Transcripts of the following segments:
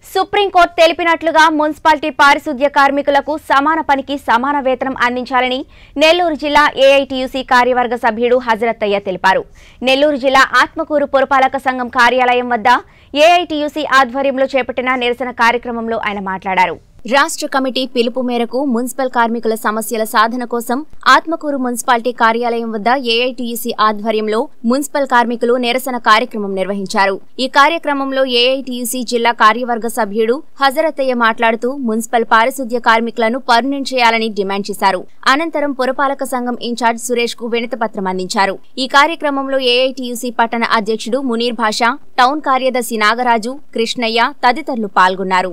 supreme court తెలిపినట్లుగా municipality పారిశుద్ధ్య కార్మికులకు సమాన పనికి సమాన వేతనం అందించాలని నెల్లూరు జిల్లా ఏఐటీయూసీ కార్యవర్గ సభ్యుడు హజరత్తయ్య తెలిపారు నెల్లూరు జిల్లా ఆత్మకూరు పురపాలక సంఘం కార్యాలయం వద్ద ఏఐటీయూసీ ఆధ్వర్యంలో చేపట్టిన నిరసన కార్యక్రమంలో ఆయన మాట్లాడారు రాష్ట్ర కమిటీ పిలుపు మేరకు మున్సిపల్ కార్మికుల సమస్యల సాధన కోసం ఆత్మకూరు మున్సిపాలిటీ కార్యాలయం వద్ద ఏఐటీయూసీ ఆధ్వర్యంలో మున్సిపల్ కార్మికులు నిరసన కార్యక్రమం నిర్వహించారు ఈ కార్యక్రమంలో ఏఐటీయూసీ జిల్లా కార్యవర్గ సభ్యుడు హజరత్తయ్య మాట్లాడుతూ మున్సిపల్ పారిశుద్ధ్య కార్మికులను పర్మనెంట్ చేయాలని డిమాండ్ చేశారు అనంతరం పురపాలక సంఘం ఇన్ఛార్జ్ సురేష్ కు వినతిపత్రం అందించారు ఈ కార్యక్రమంలో ఏఐటీయూసీ పట్టణ అధ్యక్షుడు మునీర్ భాషా టౌన్ కార్యదర్శి నాగరాజు కృష్ణయ్య తదితరులు పాల్గొన్నారు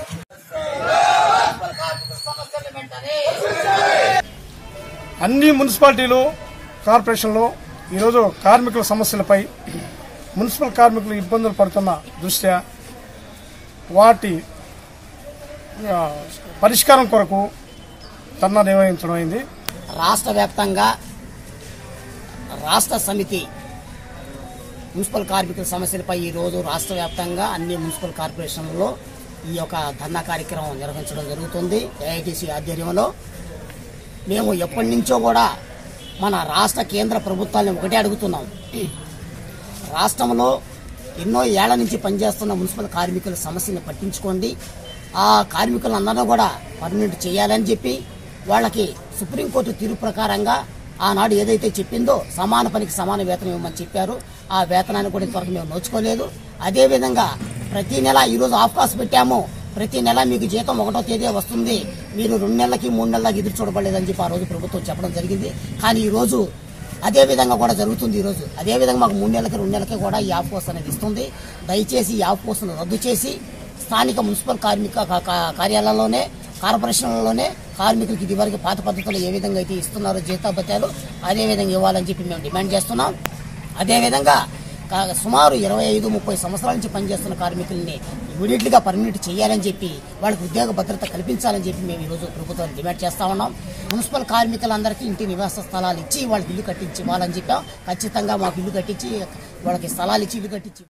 అన్ని మున్సిపాలిటీలు కార్పొరేషన్లో ఈరోజు కార్మికుల సమస్యలపై మున్సిపల్ కార్మికులు ఇబ్బందులు పడుతున్న దృష్ట్యా వాటి ఆ, పరిష్కారం కొరకు ధర్నా నిర్వహించడం అయింది రాష్ట్ర వ్యాప్తంగా రాష్ట్ర సమితి మున్సిపల్ కార్మికుల సమస్యలపై ఈ రోజు రాష్ట్ర వ్యాప్తంగా అన్ని మున్సిపల్ కార్పొరేషన్లలో ఈ యొక్క ధర్నా కార్యక్రమం నిర్వహించడం జరుగుతుంది ఏఐటీసీ ఆధ్వర్యంలో మేము ఎప్పటి నుంచో కూడా మన రాష్ట్ర కేంద్ర ప్రభుత్వాలను ఒకటే అడుగుతున్నాం రాష్ట్రంలో ఎన్నో ఏళ్ల నుంచి పనిచేస్తున్న మున్సిపల్ కార్మికుల సమస్యలను పట్టించుకోండి ఆ కార్మికులందరూ కూడా పర్మనెంట్ చేయాలని చెప్పి వాళ్ళకి సుప్రీంకోర్టు తీర్పు ప్రకారంగా ఆనాడు ఏదైతే చెప్పిందో సమాన పనికి సమాన వేతనం ఇవ్వమని చెప్పారు ఆ వేతనాన్ని కూడా ఇంతవరకు మేము నోచుకోలేదు అదేవిధంగా ప్రతి నెల ఈరోజు ఆఫ్ కాస్ట్ పెట్టాము ప్రతి నెల మీకు జీతం ఒకటో తేదీ వస్తుంది మీరు రెండు నెలలకి మూడు నెలలకి ఎదురు చూడబడలేదని చెప్పి ఆ రోజు ప్రభుత్వం చెప్పడం జరిగింది కానీ ఈ రోజు అదే విధంగా కూడా జరుగుతుంది ఈరోజు అదే విధంగా మాకు మూడు నెలలకి రెండు నెలలకి కూడా ఈ ఆఫ్ కోర్స్ అనేది ఇస్తుంది దయచేసి ఈ ఆఫ్ కోర్సును రద్దు చేసి స్థానిక మున్సిపల్ కార్మిక కా- కా- కార్యాలయంలోనే కార్పొరేషన్లలోనే కార్మికులకి ఇదివరకు పాత పద్ధతిలో ఏ విధంగా అయితే ఇస్తున్నారో జీతాభత్యాలు అదే విధంగా ఇవ్వాలని చెప్పి మేము డిమాండ్ చేస్తున్నాం అదేవిధంగా కా- సుమారు ఇరవై ఐదు ముప్పై సంవత్సరాల నుంచి పనిచేస్తున్న కార్మికుల్ని ఇమీడియట్ గా పర్మినెంట్ చేయాలని చెప్పి వాళ్ళకి ఉద్యోగ భద్రత కల్పించాలని చెప్పి మేము ఈ రోజు ప్రభుత్వాన్ని డిమాండ్ చేస్తా ఉన్నాం మున్సిపల్ కార్మికులందరికీ ఇంటి నివాస స్థలాలు ఇచ్చి వాళ్ళకి ఇల్లు కట్టించి ఇవ్వాలని చెప్పాం ఖచ్చితంగా మాకు ఇల్లు కట్టించి వాళ్ళకి స్థలాలు ఇచ్చి ఇల్లు కట్టించి